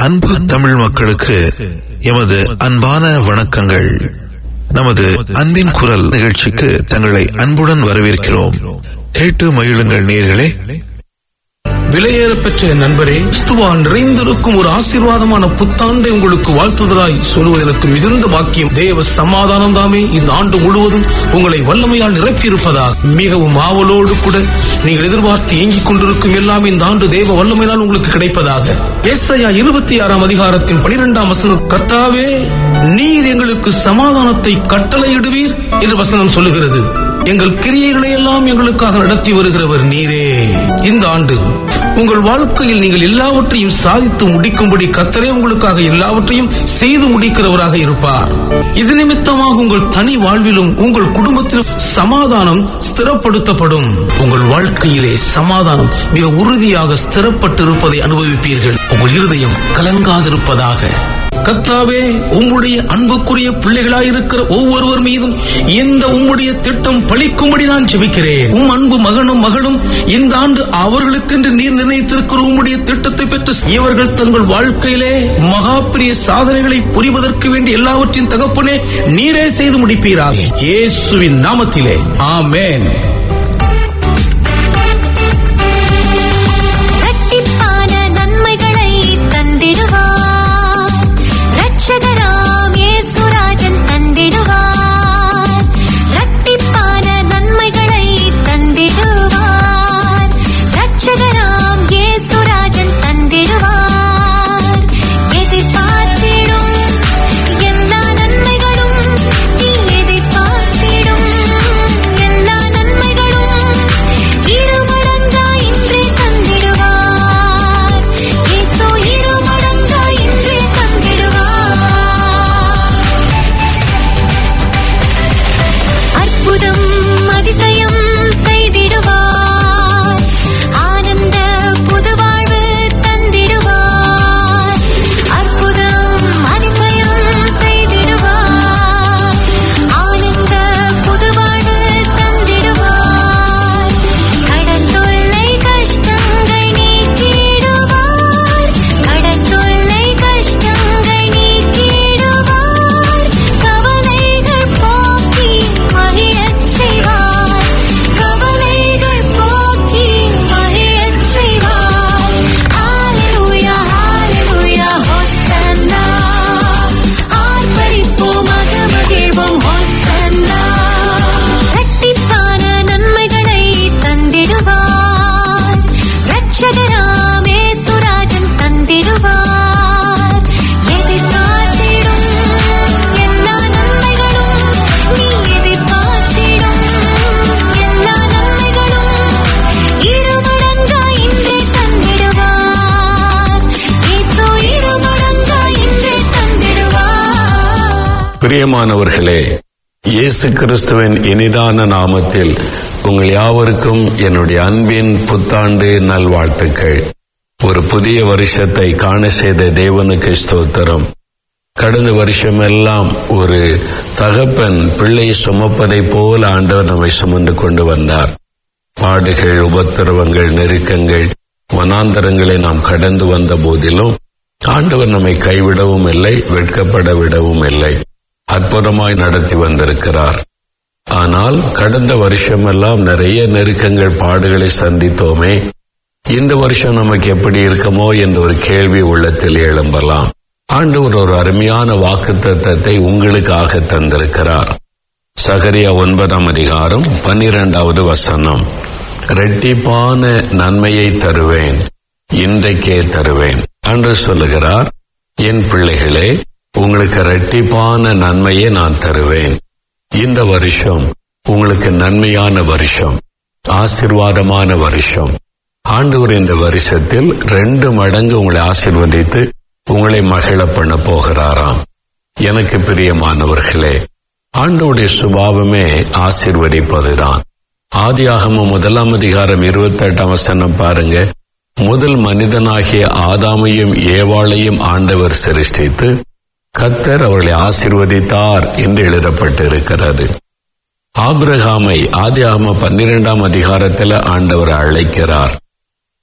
அன்பு தமிழ் மக்களுக்கு எமது அன்பான வணக்கங்கள் நமது அன்பின் குரல் நிகழ்ச்சிக்கு தங்களை அன்புடன் வரவேற்கிறோம் கேட்டு மகிழுங்கள் நேர்களே விலையேற பெற்ற என் நண்பரே கிறிஸ்துவால் நிறைந்திருக்கும் ஒரு ஆசீர்வாதமான புத்தாண்டை உங்களுக்கு வாழ்த்துதலாய் சொல்வது எனக்கு மிகுந்த பாக்கியம் தேவ சமாதானம் தாமே இந்த ஆண்டு முழுவதும் உங்களை வல்லமையால் நிரப்பியிருப்பதாக மிகவும் ஆவலோடு கூட நீங்கள் எதிர்பார்த்து ஏங்கிக் கொண்டிருக்கும் எல்லாம் இந்த ஆண்டு தேவ வல்லமையால் உங்களுக்கு கிடைப்பதாக ஏசாயா இருபத்தி ஆறாம் அதிகாரத்தின் பனிரெண்டாம் வசனம் கர்த்தாவே நீர் எங்களுக்கு சமாதானத்தை கட்டளையிடுவீர் என்று வசனம் சொல்லுகிறது எங்கள் கிரியைகளை எல்லாம் எங்களுக்காக நடத்தி வருகிறவர் நீரே இந்த ஆண்டு உங்கள் வாழ்க்கையில் நீங்கள் எல்லாவற்றையும் சாதித்து முடிக்கும்படி கத்தரே உங்களுக்காக எல்லாவற்றையும் செய்து முடிக்கிறவராக இருப்பார் இது நிமித்தமாக உங்கள் தனி வாழ்விலும் உங்கள் குடும்பத்திலும் சமாதானம் ஸ்திரப்படுத்தப்படும் உங்கள் வாழ்க்கையிலே சமாதானம் மிக உறுதியாக ஸ்திரப்பட்டிருப்பதை அனுபவிப்பீர்கள் உங்கள் இருதயம் கலங்காதிருப்பதாக கத்தாவே உம்முடைய அன்புக்குரிய பிள்ளைகளாயிருக்கிற ஒவ்வொருவர் மீதும் இந்த உம்முடைய திட்டம் பழிக்கும்படி நான் ஜெபிக்கிறேன் உம் அன்பு மகனும் மகளும் இந்த ஆண்டு அவர்களுக்கென்று நீர் நிர்ணயித்திருக்கிற உம்முடைய திட்டத்தை பெற்று இவர்கள் தங்கள் வாழ்க்கையிலே மகா பெரிய சாதனைகளை புரிவதற்கு வேண்டிய எல்லாவற்றின் தகப்பனே நீரே செய்து முடிப்பீராக இயேசுவின் நாமத்திலே ஆமென் இரட்டிப்பான நன்மைகளை தந்திடுவார் ரட்சகராம் இயேசுராஜன் தந்திடுவார் இரட்டிப்பான நன்மைகளை தந்திடுவார் ரட்சகராம் இயேசுராஜன் தந்திடுவார் எதிர்பார்த்திடும் எல்லா நன்மைகளும் நீ எதிர்பார்த்திடும் எல்லா நன்மைகளும் இருமடங்காய் இன்றே தந்திடுவார் இயேசு இருமடங்காய் இன்றே தந்திடுவார் அற்புதம் அதிசயம் செய்திடுவார் ஆனந்த புதுவாழ்வு தந்திடுவார் அற்புதம் அதிசயம் செய்திடுவார் ஆனந்த புதுவாழ்வு தந்திடுவார் கடந்துள்ளை கஷ்டங்கள் நீக்கிடுவார் கடந்துள்ளை கஷ்டங்கள் நீக்கிடுவார் கவலைகள் போக்கி மகிழச் செய்வார் கவலைகள் போக்கி மகிழச் செய்வார் ஹalleluya ஹalleluya ஹோசன்னா ஆர்ப்பரிப்போம் மகிழ்வோம் ஹோசன்னா இரட்டிப்பான நன்மைகளை தந்திடுவார் ரட்சகராம் இயேசுராஜன் தந்திடுவார் எதிர்பார்த்திடும் எல்லா நன்மைகளும் நீ எதிர்பார்த்திடும் எல்லா நன்மைகளும் இருமடங்காய் இன்றே தந்திடுவார் இயேசு இருமடங்காய் இன்றே தந்திடுவார் பிரியமானவர்களே இயேசு கிறிஸ்துவின் இனிதான நாமத்தில் உங்கள் யாவருக்கும் என்னுடைய அன்பின் புத்தாண்டு நல்வாழ்த்துக்கள் ஒரு புதிய வருஷத்தை காண செய்த தேவனுக்கு ஸ்தோத்திரம் கடந்த வருஷமெல்லாம் ஒரு தகப்பன் பிள்ளை சுமப்பதைப் போல ஆண்டவர் நம்மை சுமந்து கொண்டு வந்தார் பாடுகள் உபத்திரவங்கள் நெருக்கங்கள் வனாந்தரங்களை நாம் கடந்து வந்த போதிலும் ஆண்டவர் நம்மை கைவிடவும் இல்லை வெட்கப்பட விடவும் இல்லை அற்புதமாய் நடத்தி வந்திருக்கிறார் ஆனால் கடந்த வருஷமெல்லாம் நிறைய நெருக்கங்கள் பாடுகளை சந்தித்தோமே இந்த வருஷம் நமக்கு எப்படி இருக்குமோ என்ற ஒரு கேள்வி உள்ளத்தில் எழும்பலாம் ஆண்டவர் ஒரு அருமையான வாக்கு தத்தத்தை உங்களுக்காக தந்திருக்கிறார் சகரியா ஒன்பதாம் அதிகாரம் பன்னிரெண்டாவது வசனம் ரெட்டிப்பான நன்மையை தருவேன் இன்றைக்கே தருவேன் என்று சொல்லுகிறார் என் பிள்ளைகளே உங்களுக்கு ரெட்டிப்பான நன்மையை நான் தருவேன் இந்த வருஷம் உங்களுக்கு நன்மையான வருஷம் ஆசிர்வாதமான வருஷம் ஆண்டவர் இந்த வருஷத்தில் ரெண்டு மடங்கு உங்களை ஆசிர்வதித்து உங்களை மகிழ பண்ண போகிறாராம் எனக்கு பிரியமானவர்களே ஆண்டவுடைய சுபாவமே ஆசிர்வதிப்பதுதான் ஆதியாகமம் முதலாம் அதிகாரம் இருபத்தி எட்டாம் வசனம் பாருங்க முதல் மனிதனாகிய ஆதாமையும் ஏவாளையும் ஆண்டவர் சிருஷ்டித்து கத்தர் அவர்களை ஆசிர்வதித்தார் என்று எழுதப்பட்டிருக்கிறது ஆபிரகாமை ஆதியாகம பன்னிரெண்டாம் அதிகாரத்தில் ஆண்டவர் அழைக்கிறார்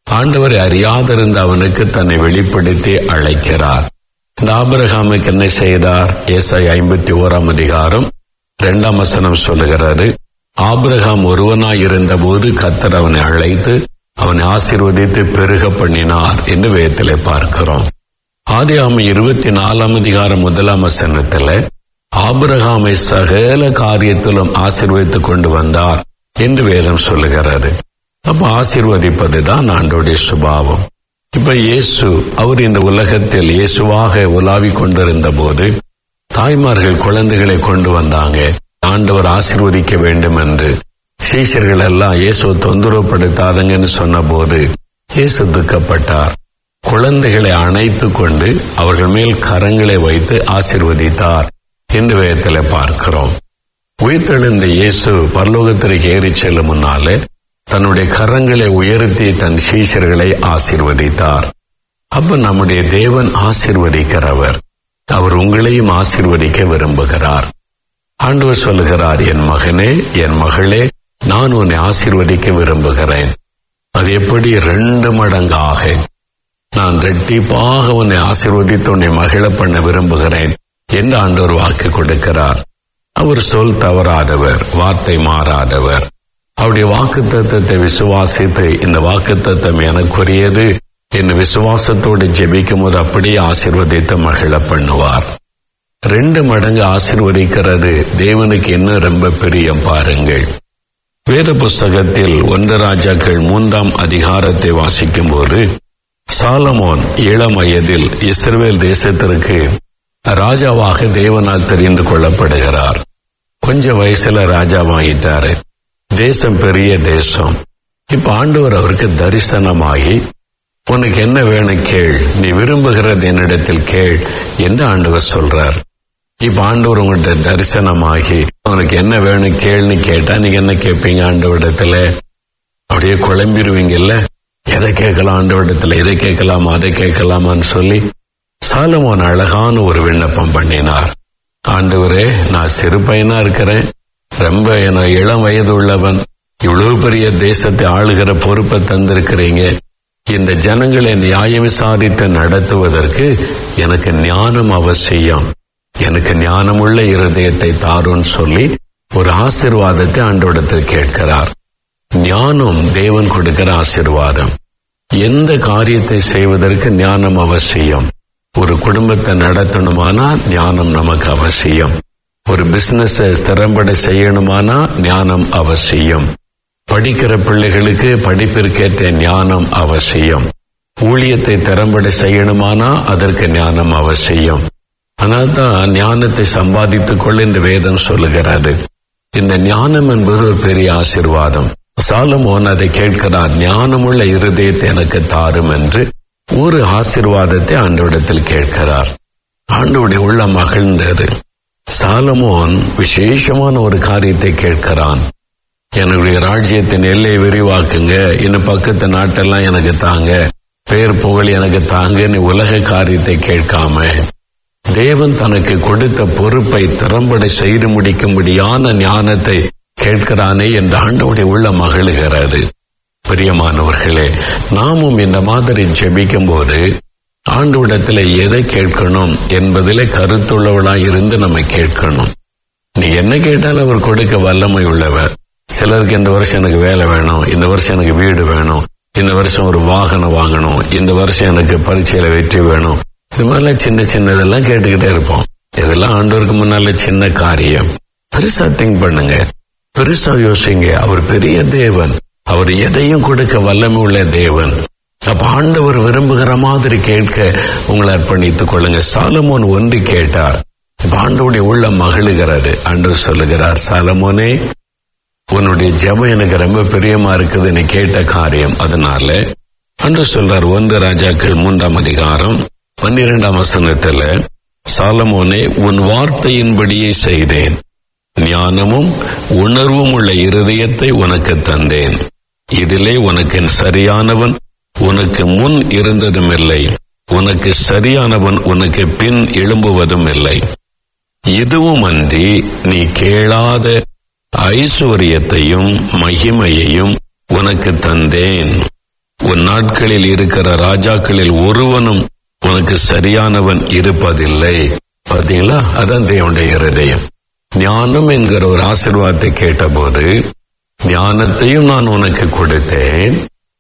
ஆண்டவரை அறியாதிருந்த அவனுக்கு தன்னை வெளிப்படுத்தி அழைக்கிறார் இந்த ஆபிரகாமுக்கு என்ன செய்தார் ஏசாய் ஐம்பத்தி ஓராம் அதிகாரம் இரண்டாம் வசனம் சொல்லுகிறாரு ஆபிரகாம் ஒருவனாய் இருந்தபோது கத்தர் அவனை அழைத்து அவனை ஆசீர்வதித்து பெருக பண்ணினார் என்று வேதத்திலே பார்க்கிறோம் ஆதியாம இருபத்தி நாலாம் அதிகாரம் முதலாம் வசனத்துல ஆபிரகாமை சகல காரியத்திலும் ஆசீர்வதித்துக் கொண்டு வந்தார் என்று வேதம் சொல்லுகிறது அப்ப ஆசீர்வதிப்பது தான் ஆண்டோடைய சுபாவம் இப்ப இயேசு அவர் இந்த உலகத்தில் இயேசுவாக உலாவிக் கொண்டிருந்த போது தாய்மார்கள் குழந்தைகளை கொண்டு வந்தாங்க ஆண்டவர் ஆசீர்வதிக்க வேண்டும் என்று சீஷர்கள் எல்லாம் இயேசு தொந்தரவுப்படுத்தாதங்கன்னு சொன்னபோது இயேசு துக்கப்பட்டார் குழந்தைகளை அணைத்துக் கொண்டு அவர்கள் மேல் கரங்களை வைத்து ஆசீர்வதித்தார் என்று வேதத்தில் பார்க்கிறோம் உயிர்த்தெழுந்த இயேசு பரலோகத்திற்கு ஏறிச் செல்லும் முன்னாலே தன்னுடைய கரங்களை உயர்த்தி தன் சீஷர்களை ஆசீர்வதித்தார் அப்ப நம்முடைய தேவன் ஆசீர்வதிக்கிறவர் அவர் உங்களையும் ஆசீர்வதிக்க விரும்புகிறார் ஆண்டவர் சொல்லுகிறார் என் மகனே என் மகளே நான் உன்னை ஆசீர்வதிக்க விரும்புகிறேன் அது எப்படி ரெண்டு மடங்காக நான் ரெட்டிப்பாக உன்னை ஆசீர்வதித்து உன்னை மகிழ பண்ண விரும்புகிறேன் என்று ஆண்டவர் வாக்கு கொடுக்கிறார் அவர் சொல் தவறாதவர் வார்த்தை மாறாதவர் அவருடைய வாக்கு தத்துவத்தை விசுவாசித்து இந்த வாக்கு தத்துவம் எனக்குரியது என்று விசுவாசத்தோடு ஜெபிக்கும் போது அப்படியே ஆசீர்வதித்து மகிழ பண்ணுவார் ரெண்டு மடங்கு ஆசீர்வதிக்கிறது தேவனுக்கு என்ன ரொம்ப பிரியம் பாருங்கள் வேத புஸ்தகத்தில் ஒன்று ராஜாக்கள் மூன்றாம் அதிகாரத்தை வாசிக்கும் போது சாலமோன் இளம் வயதில் இஸ்ரவேல் தேசத்திற்கு ராஜாவாக தேவனால் தெரிந்து கொள்ளப்படுகிறார் கொஞ்ச வயசுல ராஜாவாகிட்டாரு தேசம் பெரிய தேசம் இப்ப ஆண்டவர் அவருக்கு தரிசனமாகி உனக்கு என்ன வேணும் கேள் நீ விரும்புகிறது என்னிடத்தில் கேள் என்று ஆண்டவர் சொல்றார் இப்ப ஆண்டவர் உங்கள்கிட்ட தரிசனமாகி உனக்கு என்ன வேணும் கேள்னு கேட்டா நீங்க என்ன கேட்பீங்க ஆண்டவரிடத்துல அப்படியே குழம்பிடுவீங்கல்ல எதை கேட்கலாம் ஆண்டவரிடத்துல இதை கேட்கலாமா அதை கேட்கலாமான்னு சொல்லி சாலமோன் அழகான ஒரு விண்ணப்பம் பண்ணினார் ஆண்டவரே நான் சிறு பையனா இருக்கிறேன் ரொம்ப என இளம் வயது உள்ளவன் இவ்வளவு பெரிய தேசத்தை ஆளுகிற பொறுப்பை தந்திருக்கிறீங்க இந்த ஜனங்களை நியாயம் விசாரித்து நடத்துவதற்கு எனக்கு ஞானம் அவசியம் எனக்கு ஞானமுள்ள இருதயத்தை தாருன்னு சொல்லி ஒரு ஆசிர்வாதத்தை ஆண்டோடத்தில் கேட்கிறார் ஞானம் தேவன் கொடுக்கிற ஆசிர்வாதம் எந்த காரியத்தை செய்வதற்கு ஞானம் அவசியம் ஒரு குடும்பத்தை நடத்தணுமானா ஞானம் நமக்கு அவசியம் ஒரு பிசினஸ் திறம்பட செய்யணுமானா ஞானம் அவசியம் படிக்கிற பிள்ளைகளுக்கு படிப்பிற்கேற்ற ஞானம் அவசியம் ஊழியத்தை திறம்பட செய்யணுமானா அதற்கு ஞானம் அவசியம் ஆனால் தான் ஞானத்தை சம்பாதித்துக் கொள்ள இந்த வேதம் சொல்லுகிறது இந்த ஞானம் என்பது ஒரு பெரிய ஆசிர்வாதம் சாலமோன் அதை கேட்கிறார் ஞானமுள்ள இருதயத்தை எனக்கு தாரும் என்று ஒரு ஆசிர்வாதத்தை ஆண்டவிடத்தில் கேட்கிறார் ஆண்டவுடைய உள்ள மகிழ்ந்தது சாலமோன் விசேஷமான ஒரு காரியத்தை கேட்கிறான் என்னுடைய ராஜ்யத்தின் எல்லையை விரிவாக்குங்க இன்னும் பக்கத்து நாட்டெல்லாம் எனக்கு தாங்க பேர் புகழ் எனக்கு தாங்கன்னு உலக காரியத்தை கேட்காம தேவன் தனக்கு கொடுத்த பொறுப்பை திறம்பட செய்து முடிக்கும்படியான ஞானத்தை கேட்கிறானே என்ற ஆண்டோடைய உள்ள மகிழுகிறது பிரியமானவர்களே நாமும் இந்த மாதிரி ஜெபிக்கும் போது ஆண்டோடத்தில் எதை கேட்கணும் என்பதிலே கருத்துள்ளவளாய் இருந்து நம்ம கேட்கணும் நீ என்ன கேட்டாலும் அவர் கொடுக்க வல்லமை உள்ளவர் சிலருக்கு இந்த வருஷம் எனக்கு வேலை வேணும் இந்த வருஷம் எனக்கு வீடு வேணும் இந்த வருஷம் ஒரு வாகனம் வாங்கணும் இந்த வருஷம் எனக்கு பரீட்சையில வெற்றி வேணும் இது மாதிரிலாம் சின்ன சின்னதெல்லாம் கேட்டுக்கிட்டே இருப்போம் இதெல்லாம் ஆண்டவருக்கு முன்னால சின்ன காரியம் பெருசா திங்க் பண்ணுங்க பெருசா யோசிங்க அவர் பெரிய தேவன் அவர் எதையும் கொடுக்க வல்லமை உள்ள தேவன் அப்ப ஆண்டவர் விரும்புகிற மாதிரி கேட்க உங்களை அர்ப்பணித்துக் கொள்ளுங்க சாலமோன் ஒன்று கேட்டார் இப்ப ஆண்டவுடைய உள்ள மகிழுகிறது ஆண்டவர் சொல்லுகிறார் சாலமோனே உன்னுடைய ஜெபம் எனக்கு ரொம்ப பிரியமா இருக்குது நீ கேட்ட காரியம் அதனால அன்று சொல்றார் ஒன்று ராஜாக்கள் மூன்றாம் அதிகாரம் பன்னிரெண்டாம் வசனத்துல சாலமோனே உன் வார்த்தையின்படியே செய்தேன் ஞானமும் உணர்வும் உள்ள இருதயத்தை உனக்கு தந்தேன் இதிலே உனக்கு சரியானவன் உனக்கு முன் இருந்ததும் இல்லை உனக்கு சரியானவன் உனக்கு பின் எழும்புவதும் இல்லை இதுவும் அன்றி நீ கேளாத ஐஸ்வர்யத்தையும் மகிமையையும் உனக்கு தந்தேன் உன் நாட்களில் இருக்கிற ராஜாக்களில் ஒருவனும் உனக்கு சரியானவன் இருப்பதில்லை பாத்தீங்களா அதான் தேவனுடைய இருதயம் ஞானம் என்கிற ஒரு ஆசீர்வாதத்தை கேட்டபோது ஞானத்தையும் நான் உனக்கு கொடுத்தேன்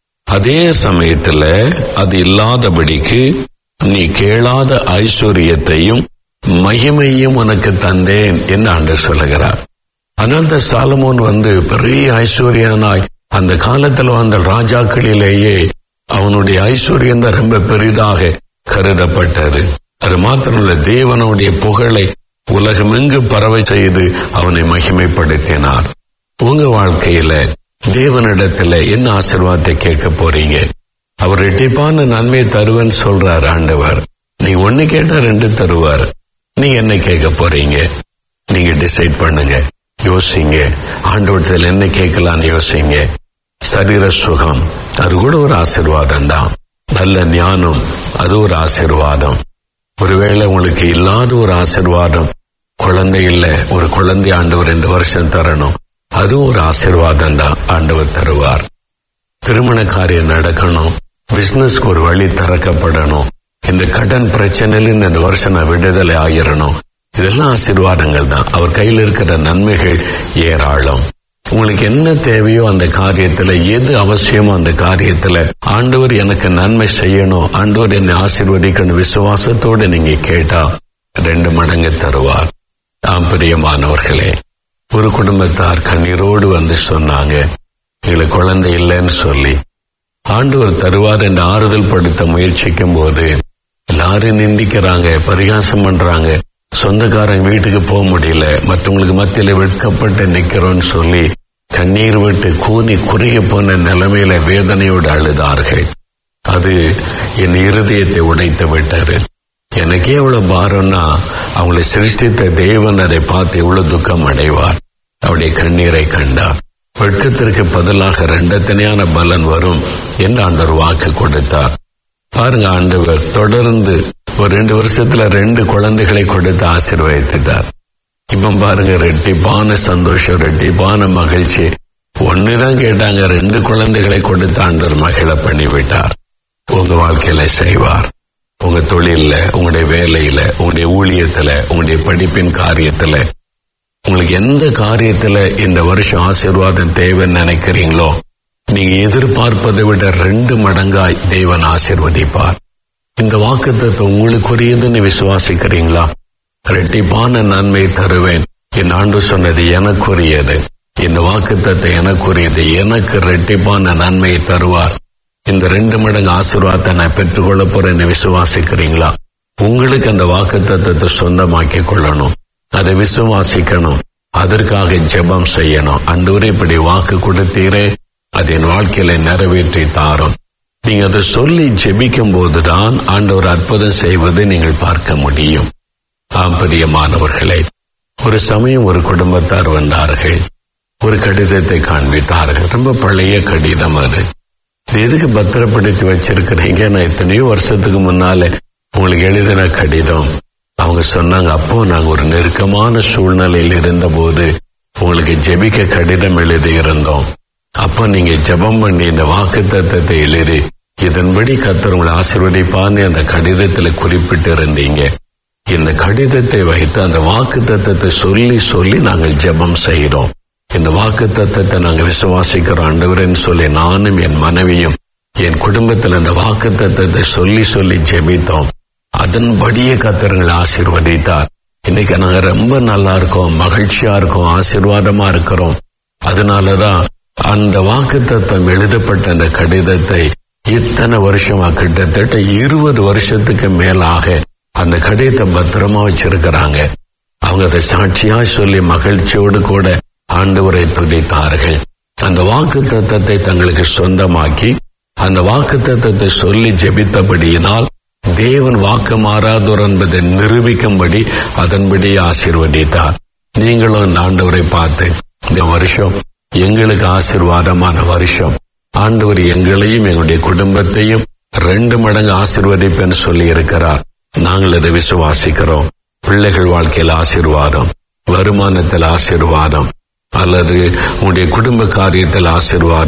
அதே சமயத்துல அது இல்லாதபடிக்கு நீ கேளாத ஐஸ்வர்யத்தையும் மகிமையும் உனக்கு தந்தேன் என்று ஆண்டு சொல்லுகிறார் அதனால தான் சாலமோன் வந்து பெரிய ஐஸ்வர்யனாய் அந்த காலத்துல வந்த ராஜாக்களிலேயே அவனுடைய ஐஸ்வர்யம் தான் ரொம்ப பெரிதாக கருதப்பட்டது அது மாத்திரமல்ல தேவனுடைய புகழை உலகமெங்கு பரவ செய்து அவனை மகிமைப்படுத்தினார் உங்க வாழ்க்கையில தேவனிடத்துல என்ன ஆசீர்வாதத்தை கேட்க போறீங்க அவர் ரெட்டிப்பான நன்மை தருவேன்னு சொல்றார் ஆண்டவர் நீ ஒண்ணு கேட்டா ரெண்டு தருவார் நீ என்ன கேட்க போறீங்க நீங்க டிசைட் பண்ணுங்க யோசிங்க ஆண்டவரத்தில் என்ன கேட்கலான்னு யோசிங்க சரீர சுகம் அது கூட ஒரு ஆசீர்வாதம் தான் நல்ல ஞானம் அது ஒரு ஆசீர்வாதம் ஒருவேளை உங்களுக்கு இல்லாத ஒரு ஆசீர்வாதம் குழந்தை இல்ல ஒரு குழந்தை ஆண்டவர் ரெண்டு வருஷம் தரணும் அதுவும் ஒரு ஆசீர்வாதம் தான் ஆண்டவர் தருவார் திருமண காரியம் நடக்கணும் பிசினஸ்க்கு ஒரு வழி திறக்கப்படணும் இந்த கடன் பிரச்சனையில இந்த வருஷம் நான் விடுதலை ஆயிரணும் இதெல்லாம் ஆசீர்வாதங்கள் தான் அவர் கையில் இருக்கிற நன்மைகள் ஏராளம் உங்களுக்கு என்ன தேவையோ அந்த காரியத்துல எது அவசியமோ அந்த காரியத்துல ஆண்டவர் எனக்கு நன்மை செய்யணும் ஆண்டவர் என்னை ஆசீர்வதிக்கணும் விசுவாசத்தோடு நீங்க கேட்டா ரெண்டு மடங்கு தருவார் தாம் பிரியமானவர்களே ஒரு குடும்பத்தார் கண்ணீரோடு வந்து சொன்னாங்க எங்களுக்கு குழந்தை இல்லைன்னு சொல்லி ஆண்டவர் தருவார் என்று ஆறுதல் படுத்த முயற்சிக்கும் போது எல்லாரும் நிந்திக்கிறாங்க பரிகாசம் பண்றாங்க சொந்தக்காரங்க வீட்டுக்கு போக முடியல மற்றவங்களுக்கு மத்தியில வெட்கப்பட்டு நிக்கிறோம்னு சொல்லி கண்ணீர் விட்டு கூனி குறுகி போன நிலைமையில வேதனையோடு அழுதார்கள் அது என் இருதயத்தை உடைத்து விட்டாரு எனக்கே எவ்வளவு பாரம்னா அவங்களை சிருஷ்டித்த தேவன் அதை பார்த்து எவ்வளவு துக்கம் அடைவார் அவருடைய கண்ணீரை கண்டார் வெட்கத்திற்கு பதிலாக ரெண்டத்தனையான பலன் வரும் என்று ஆண்டவர் வாக்கு கொடுத்தார் பாருங்க ஆண்டவர் தொடர்ந்து ஒரு ரெண்டு வருஷத்துல ரெண்டு குழந்தைகளை கொடுத்து ஆசீர்வதித்தார் இப்ப பாருங்க ரெட்டிப்பான சந்தோஷம் ரெட்டிப்பான மகிழ்ச்சி ஒண்ணுதான் கேட்டாங்க ரெண்டு குழந்தைகளை கொடுத்து ஆண்டவர் மகிழ பண்ணிவிட்டார் உங்க வாழ்க்கையில செய்வார் உங்க தொழில்ல உங்களுடைய வேலையில உங்களுடைய ஊழியத்துல உங்களுடைய படிப்பின் காரியத்துல உங்களுக்கு எந்த காரியத்துல இந்த வருஷம் ஆசீர்வாதம் தேவைன்னு நினைக்கிறீங்களோ நீங்க எதிர்பார்ப்பதை விட ரெண்டு மடங்காய் தேவன் ஆசீர்வதிப்பார் இந்த வாக்குத்தத்தை உங்களுக்குரியதுன்னு விசுவாசிக்கிறீங்களா ரெட்டிப்பான நன்மை தருவேன் என் ஆண்டு சொன்னது எனக்குரியது இந்த வாக்குத்தத்தை எனக்குரியது எனக்கு ரெட்டிப்பான நன்மையை தருவார் இந்த ரெண்டு மடங்கு ஆசீர்வாதத்தை நான் பெற்றுக்கொள்ள போறேன்னு விசுவாசிக்கிறீங்களா உங்களுக்கு அந்த வாக்குத்தத்தத்தை சொந்தமாக்கி கொள்ளணும் அதை விசுவாசிக்கணும் அதற்காக ஜெபம் செய்யணும் அன்றுவரே இப்படி வாக்கு கொடுத்தீரே அது என் வாழ்க்கையில நிறைவேற்றி தாரும் நீங்க அதை சொல்லி ஜெபிக்கும் போதுதான் ஆண்டவர் அற்புதம் செய்வதை நீங்கள் பார்க்க முடியும் ஆம் பிரியமானவர்களே ஒரு சமயம் ஒரு குடும்பத்தார் வந்தார்கள் ஒரு கடிதத்தை காண்பித்தார்கள் ரொம்ப பழைய கடிதம் அது இது எதுக்கு பத்திரப்படுத்தி வச்சிருக்கிறீங்க நான் எத்தனையோ வருஷத்துக்கு முன்னால உங்களுக்கு எழுதின கடிதம் அவங்க சொன்னாங்க அப்போ நாங்க ஒரு நெருக்கமான சூழ்நிலையில் இருந்தபோது உங்களுக்கு ஜெபிக்க கடிதம் எழுதி இருந்தோம் அப்போ நீங்க ஜெபம் பண்ணி இந்த வாக்கு தத்தத்தை எழுதி இதன்படி கத்தர் உங்களை ஆசீர்வதிப்பான்னு அந்த கடிதத்துல குறிப்பிட்டு இருந்தீங்க இந்த கடிதத்தை வைத்து அந்த வாக்கு தத்தத்தை சொல்லி சொல்லி நாங்கள் ஜெபம் செய்கிறோம் இந்த வாக்கு தத்தத்தை நாங்க விசுவாசிக்கிறோம் ஆண்டவரேன்னு சொல்லி நானும் என் மனைவியும் என் குடும்பத்தில் இந்த வாக்கு தத்தத்தை சொல்லி சொல்லி ஜெபித்தோம் அதன்படியே கத்தர்களை ஆசீர்வதித்தார் இன்னைக்கு நாங்க ரொம்ப நல்லா இருக்கோம் மகிழ்ச்சியா இருக்கோம் ஆசீர்வாதமா இருக்கிறோம் அதனாலதான் அந்த வாக்கு தத்தம் எழுதப்பட்ட அந்த கடிதத்தை இத்தனை வருஷமா கிட்டத்தட்ட இருபது வருஷத்துக்கு மேலாக அந்த கடிதத்தை பத்திரமா வச்சிருக்கிறாங்க அவங்க அதை சாட்சியா சொல்லி மகிழ்ச்சியோடு கூட ஆண்டவரை துதித்தார்கள் அந்த வாக்கு தத்தத்தை தங்களுக்கு சொந்தமாக்கி அந்த வாக்கு தத்தத்தை சொல்லி ஜெபித்தபடியினால் தேவன் வாக்கு மாறாதோர் என்பதை நிரூபிக்கும்படி அதன்படி ஆசீர்வதித்தார் நீங்களும் இந்த ஆண்டவரை பார்த்து இந்த வருஷம் எங்களுக்கு ஆசீர்வாதமான வருஷம் ஆண்டவர் எங்களையும் எங்களுடைய குடும்பத்தையும் ரெண்டு மடங்கு ஆசீர்வதிப்பேன்னு சொல்லி இருக்கிறார் நாங்கள் அதை விசுவாசிக்கிறோம் பிள்ளைகள் வாழ்க்கையில் ஆசீர்வாதம் வருமானத்தில் ஆசீர்வாதம் அல்லது உங்களுடைய குடும்ப காரியத்தில் ஆசீர்வாதம்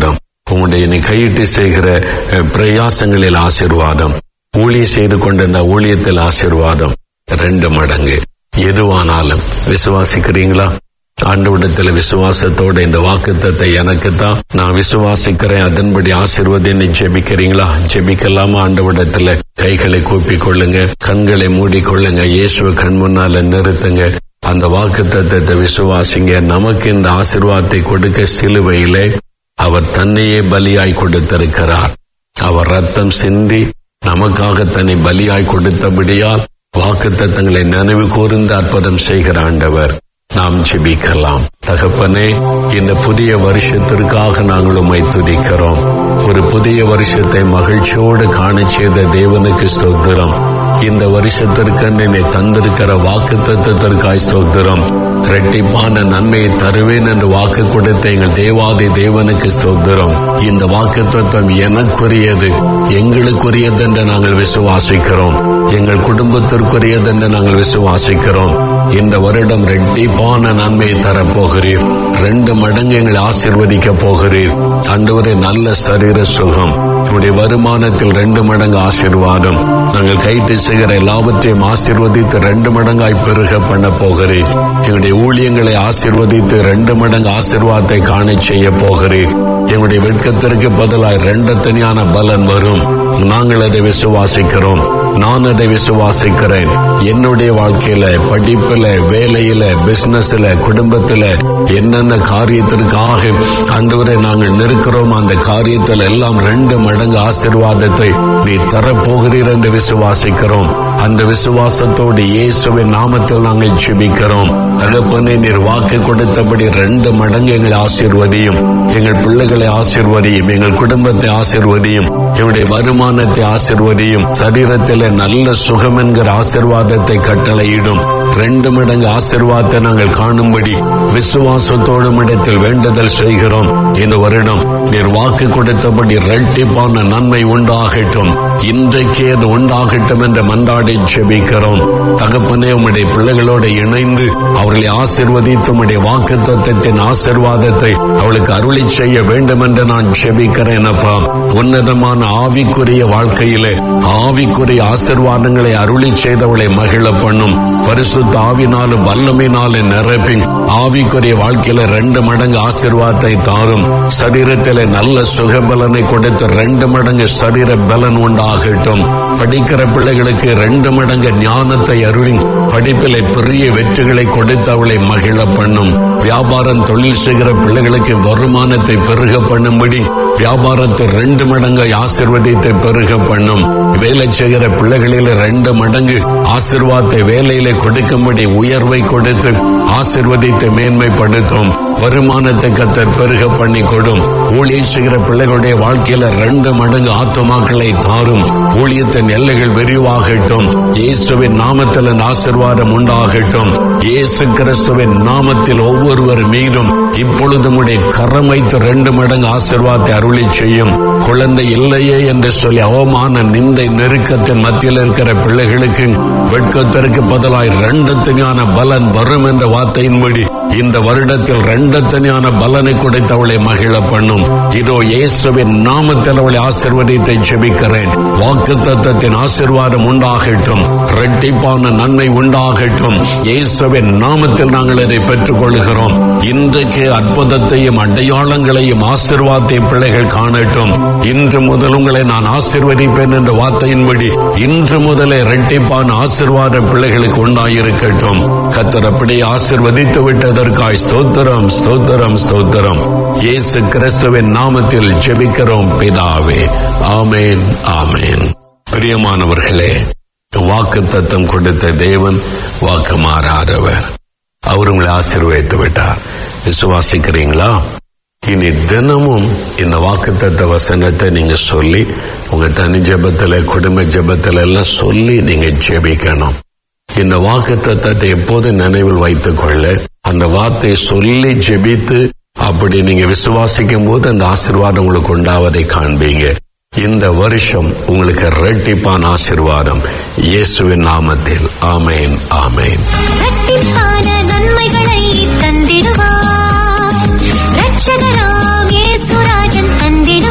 உங்களுடைய நீ கையிட்டு செய்கிற அஹ், பிரயாசங்களில் ஆசீர்வாதம் ஊழியம் செய்து கொண்டிருந்த ஊழியத்தில் ஆசீர்வாதம் ரெண்டு மடங்கு எதுவானாலும் விசுவாசிக்கிறீங்களா ஆண்டவிடத்தில் விசுவாசத்தோட இந்த வாக்குத்தத்தை எனக்கு தான் நான் விசுவாசிக்கிறேன் அதன்படி ஆசீர்வதின்னு ஜெபிக்கிறீங்களா ஜெபிக்கலாமா ஆண்டவிடத்துல கைகளை கூப்பிக் கொள்ளுங்க கண்களை மூடிக்கொள்ளுங்க இயேசுவை கண் முன்னால நிறுத்துங்க அந்த வாக்குத்தத்தத்தை விசுவாசிங்க நமக்கு இந்த ஆசீர்வாதத்தை கொடுக்க சிலுவையிலே அவர் தன்னையே பலியாய் கொடுத்திருக்கிறார் அவர் ரத்தம் சிந்தி நமக்காக தன்னை பலியாய் கொடுத்தபடியால் வாக்குத்தத்தங்களை நினைவு கூர்ந்து அற்புதம் செய்கிற ஆண்டவர் நாம் ஜெபிக்கலாம் தகப்பனே இந்த புதிய வருஷத்திற்காக நாங்கள் உம்மை துதிக்கிறோம் ஒரு புதிய வருஷத்தை மகிழ்ச்சியோடு காண செய்த தேவனுக்கு ஸ்தோத்திரம் இந்த வருஷத்திற்கு என்னை தந்திருக்கிற வாக்கு தத்துவத்திற்காய் ஸ்தோத்திரம் இரட்டிப்பான நன்மையை தருவேன் என்று வாக்கு கொடுத்த எங்கள் தேவாதி தேவனுக்கு ஸ்தோத்திரம் இந்த வாக்கு தத்துவம் எனக்குரியது எங்களுக்குரியது என்று நாங்கள் விசுவாசிக்கிறோம் எங்கள் குடும்பத்திற்குரியது என்று நாங்கள் விசுவாசிக்கிறோம் இந்த வருடம் ரெட்டிப்பான நன்மையை தரப்போகிறீர் ரெண்டு மடங்கு எங்களை ஆசீர்வதிக்க போகிறீர் ஆண்டவரே நல்ல சரீர சுகம் உடைய வருமானத்தில் ரெண்டு மடங்கு ஆசீர்வாதம் நாங்கள் கைட்டு செய்கிற எல்லாவற்றையும் ஆசீர்வதித்து ரெண்டு மடங்காய் பெருக பண்ண போகிறீர் எங்களுடைய ஊழியங்களை ஆசீர்வதித்து ரெண்டு மடங்கு ஆசீர்வாதத்தை காண செய்ய போகிறீர் எங்களுடைய வெட்கத்திற்கு பதிலாய் ரெண்டு தனியான பலன் வரும் நாங்கள் அதை விசுவாசிக்கிறோம் நான் அதை விசுவாசிக்கிறேன் என்னுடைய வாழ்க்கையில படிப்புல வேலையில பிசினஸ்ல குடும்பத்துல என்னென்ன காரியத்திற்காக ஆண்டவரை நாங்கள் நிற்கிறோம் அந்த காரியத்தில் எல்லாம் ரெண்டு மடங்கு ஆசீர்வாதத்தை நீ தரப்போகிறீர் என்று விசுவாசிக்கிறோம் அந்த விசுவாசத்தோடு இயேசுவின் நாமத்தில் நாங்கள் ஜெபிக்கிறோம் தகப்பனை நீர் வாக்கு கொடுத்தபடி ரெண்டு மடங்கு எங்களை ஆசீர்வதியும் எங்கள் பிள்ளைகளை ஆசீர்வதியும் எங்கள் குடும்பத்தை ஆசீர்வதியும் எங்களுடைய வருமானத்தை ஆசீர்வதியும் சரீரத்திலே நல்ல சுகம் என்கிற ஆசீர்வாதத்தை கட்டளையிடும் ரெண்டு மடங்கு ஆசீர்வாதத்தை நாங்கள் காணும்படி விசுவாசத்தோடும் இடத்தில் வேண்டுதல் செய்கிறோம் இந்த வருடம் நீர் வாக்கு கொடுத்தபடி இரட்டிப்பான நன்மை உண்டாகட்டும் இன்றைக்கே அது உண்டாகட்டும் என்று மன்றாடி ஜெபிக்கிறோம் தகப்பனே உம்முடைய பிள்ளைகளோடு இணைந்து அவர்களை ஆசிர்வதித்து உம்முடைய வாக்கு தத்தத்தின் ஆசிர்வாதத்தை அவளுக்கு அருளி செய்ய வேண்டும் என்று நான் ஜெபிக்கிறேன் அப்பா உன்னதமான ஆவிக்குரிய வாழ்க்கையிலே ஆவிக்குரிய ஆசிர்வாதங்களை அருளி செய்தவளை மகிழ பண்ணும் பரிசுத்த ஆவினாலும் வல்லமையினாலும் நிரப்பி ஆவிக்குரிய வாழ்க்கையில ரெண்டு மடங்கு ஆசிர்வாதத்தை தாரும் சரீரத்திலே நல்ல சுகபலனை கொடுத்து ரெண்டு மடங்கு சரீர பலன் உண்டாகட்டும் படிக்கிற பிள்ளைகளுக்கு ரெண்டு மடங்கு ஞானத்தை அருளி படிப்பிலே பெரிய வெற்றிகளை கொடுத்து அவளை மகிழ பண்ணும் வியாபாரம் தொழில் செய்கிற பிள்ளைகளுக்கு வருமானத்தை பெருக பண்ணும்படி வியாபாரத்தை ரெண்டு மடங்கு ஆசிர்வதித்தை பெருக பண்ணும் வேலை செய்கிற பிள்ளைகளில் ரெண்டு மடங்கு ஆசிர்வாதத்தை வேலையில கொடுக்கும்படி உயர்வை கொடுத்து ஆசிர்வதித்தை மேன்மைப்படுத்தும் வருமானத்தை கத்தர் பெருக பண்ணி கொடும் ஊழியம் செய்கிற பிள்ளைகளுடைய வாழ்க்கையில ரெண்டு மடங்கு ஆத்துமாக்களை தாரும் ஊழியத்தின் எல்லைகள் விரிவாகட்டும் இயேசுவின் நாமத்தில் அந்த ஆசிர்வாதம் உண்டாகட்டும் இயேசு கிறிஸ்துவின் நாமத்தில் ஒவ்வொருவர் மீதும் இப்பொழுது உடைய கரம் வைத்து ரெண்டு மடங்கு ஆசிர்வாதத்தை அருளி செய்யும் குழந்தை இல்லையே என்று சொல்லி அவமான நிந்தை நெருக்கத்தின் மத்தியில் இருக்கிற பிள்ளைகளுக்கு வெட்கத்திற்கு பதிலாய் ரெண்டு தனியான பலன் வரும் என்ற வார்த்தையின்படி இந்த வருடத்தில் ரெண்டு தனியான பலனை கொடுத்து அவளை மகிழ பண்ணும் இதோ இயேசுவின் நாமத்தில் அவளை ஆசிர்வதித்தை ஜெபிக்கிறேன் வாக்கு தத்தத்தின் ஆசிர்வாதம் உண்டாகட்டும் இரட்டிப்பான நன்மை உண்டாகட்டும் இயேசுவின் நாமத்தில் நாங்கள் இதை பெற்றுக் கொள்கிறோம் இன்றைக்கு அற்புதத்தையும் அடையாளங்களையும் ஆசிர்வாதத்தையும் பிள்ளைகள் காணட்டும் இன்று முதல் உங்களை நான் ஆசிர்வதிப்பேன் என்ற வார்த்தையின்படி இன்று முதலே இரட்டிப்பான ஆசிர்வாத பிள்ளைகளுக்கு உண்டாயிருக்கட்டும் கத்தர் அப்படியே ஆசிர்வதித்து விட்டதற்காய் ஸ்தோத்திரம் ஸ்தோத்திரம் ஸ்தோத்திரம் இயேசு கிறிஸ்துவின் நாமத்தில் ஜெபிக்கிறோம் பிதாவே ஆமேன் ஆமேன் பிரியமானவர்களே வாக்கு தத்தம் கொடுத்த தேவன் வாக்கு மாறாதவர் அவர் உங்களை ஆசீர்வதித்து விட்டார் விசுவாசிக்கிறீங்களா இனி தினமும் இந்த வாக்குத்தத்த வசனத்தை நீங்க சொல்லி உங்க தனி ஜெபத்துல குடும்ப ஜெபத்துல எல்லாம் சொல்லி நீங்க ஜெபிக்கணும் இந்த வாக்கு தத்தத்தை எப்போது நினைவில் வைத்துக் கொள்ள அந்த வார்த்தை சொல்லி ஜெபித்து அப்படி நீங்க விசுவாசிக்கும் போது அந்த ஆசீர்வாதம் உங்களுக்கு உண்டாவதை காண்பீங்க இந்த வருஷம் உங்களுக்கு இரட்டிப்பான ஆசீர்வாதம் இயேசுவின் நாமத்தில் ஆமேன் ஆமேன் இரட்டிப்பான நன்மைகளை தந்திடுவார் ரட்சகராம் இயேசுராஜன் தந்திடுவார்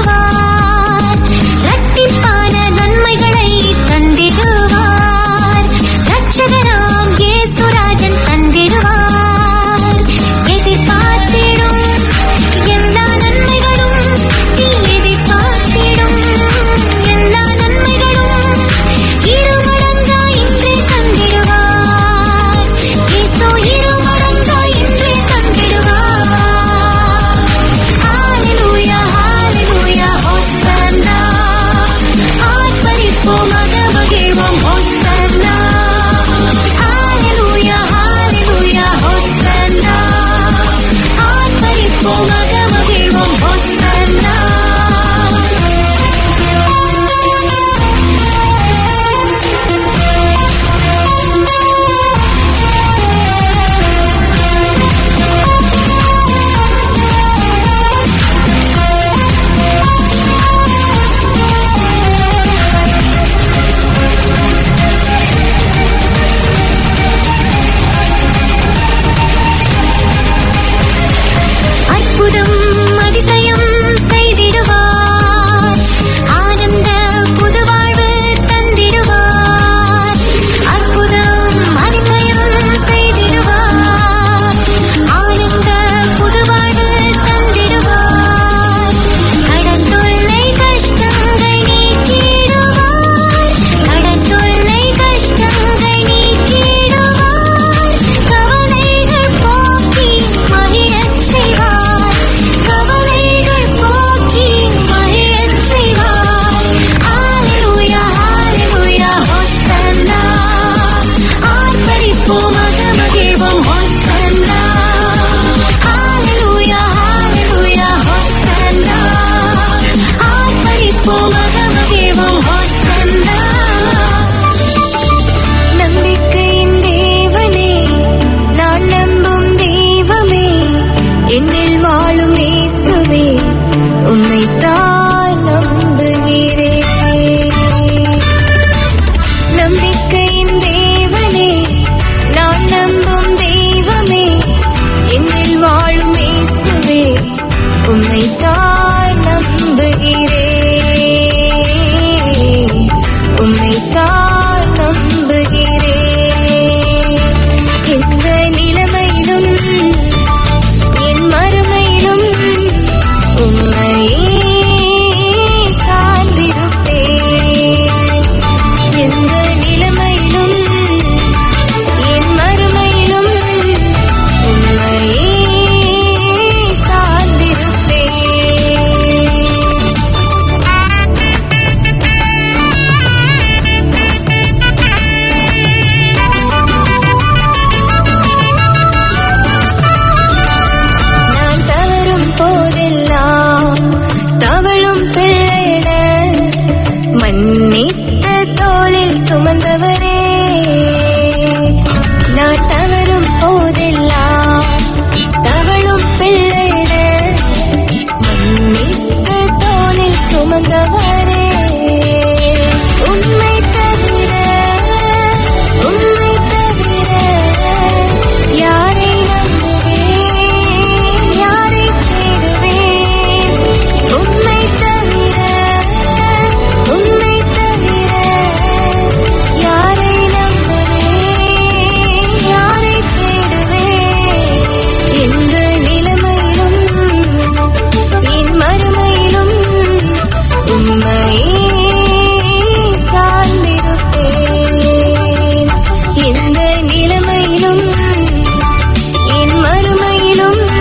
வந்தவரே